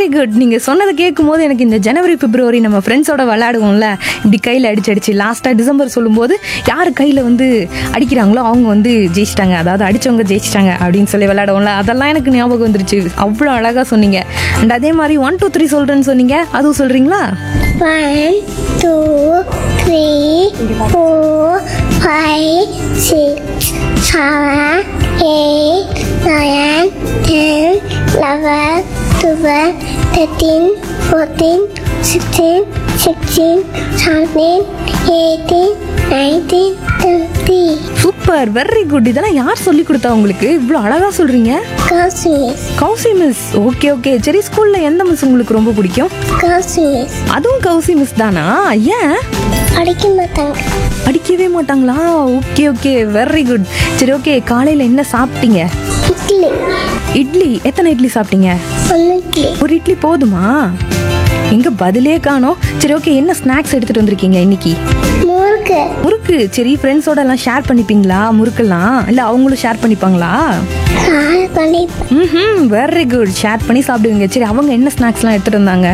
Very good நீங்க சொன்னதை கேட்கும் போது எனக்கு இந்த ஜனவரி பிப்ரவரி நம்ம ஃப்ரெண்ட்ஸோட விளையாடுவோம்ல இப்படி கையில அடிச்சு அடிச்சு லாஸ்டா டிசம்பர் சொல்லும்போது யார் கையில வந்து அடிக்கிறாங்களோ அவங்க வந்து ஜெயிச்சிட்டாங்க அதாவது அடிச்சவங்க ஜெயிச்சிட்டாங்க அப்படின்னு சொல்லி விளையாடுவோம்ல அதெல்லாம் எனக்கு ஞாபகம் வந்துருச்சு அவ்வளோ அழகா சொன்னீங்க அண்ட் அதே மாதிரி ஒன் டூ த்ரீ சொல்றேன்னு சொன்னீங்க அதுவும் சொல்றீங்களா One, two, three, four, five, six, seven, eight, nine, ten, eleven, twelve, thirteen, fourteen, sixteen, sixteen, seventeen, eighteen, nineteen, twenty. Super very good இதெல்லாம் யார் சொல்லி கொடுத்தா உங்களுக்கு இவ்வளோ அழகா சொல்றீங்க Cosmic, Kousi miss okay okay சரி ஸ்கூல்ல எந்த மிஸ் உங்களுக்கு ரொம்ப பிடிக்கும் cosmic. அதுவும் கௌசி மிஸ் தானா ஏன் அடிக்க மாட்டாங்க அடிக்கவே மாட்டாங்களா ஓகே ஓகே வெரி குட் சரி ஓகே காலையில என்ன சாப்பிட்டீங்க இட்லி இட்லி எத்தனை இட்லி சாப்பிட்டீங்க ஒன்று இட்லி ஒரு இட்லி போதுமா எங்க பதிலே காணோம் சரி ஓகே என்ன ஸ்நாக்ஸ் எடுத்துட்டு வந்திருக்கீங்க இன்னைக்கு முறுக்கு முறுக்கு சரி ஃப்ரெண்ட்ஸோட எல்லாம் ஷேர் பண்ணிப்பீங்களா முறுக்கெல்லாம் இல்ல அவங்களும் ஷேர் பண்ணிப்பாங்களா கால் பண்ணி ம் வெரி குட் ஷேர் பண்ணி சாப்பிடுவீங்க சரி அவங்க என்ன ஸ்நாக்ஸ்லாம் எடுத்துட்டு வந்தாங்க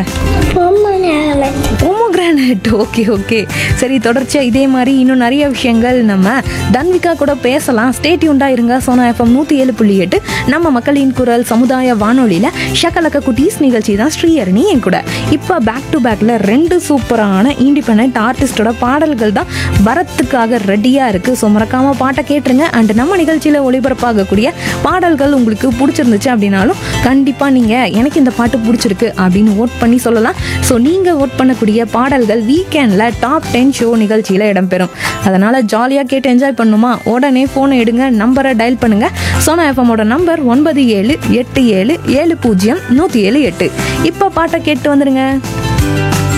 பொம்மை போமோகிரானட் ஓகே ஓகே சரி தொடர்ச்சியா இதே மாதிரி இன்னும் நிறைய விஷயங்கள் நம்ம தன்விகா கூட பேசலாம் ஸ்டேட் யூண்டா இருங்க சோனா எஃப்எம் நூத்தி ஏழு புள்ளி எட்டு நம்ம மக்களின் குரல் சமுதாய வானொலியில ஷக்கலக்க குட்டீஸ் நிகழ்ச்சி தான் ஸ்ரீஹரணி என் கூட இப்போ பேக் டு பேக்ல ரெண்டு சூப்பரான இண்டிபெண்ட் ஆர்டிஸ்டோட பாடல்கள் தான் வரத்துக்காக ரெடியா இருக்கு ஸோ மறக்காம பாட்டை கேட்டுருங்க அண்ட் நம்ம நிகழ்ச்சியில ஒளிபரப்பாகக்கூடிய பாடல்கள் உங்களுக்கு பிடிச்சிருந்துச்சு அப்படின்னாலும் கண்டிப்பா நீங்க எனக்கு இந்த பாட்டு பிடிச்சிருக்கு அப்படின்னு ஓட் பண்ணி சொல்லலாம் ஸோ நீங்க ஓட் பண்ணக்கூடிய பாடல்கள் வீக்கெண்ட்ல டாப் டென் ஷோ நிகழ்ச்சியில இடம்பெறும் அதனால ஜாலியா கேட்டு என்ஜாய் பண்ணுமா உடனே போனை எடுங்க நம்பரை டயல் பண்ணுங்க சோனா எஃப்எம்மோட நம்பர் ஒன்பது ஏழு எட்டு ஏழு ஏழு பூஜ்ஜியம் நூத்தி ஏழு எட்டு இப்போ பாட்டை கேட்டு வந்துருங்க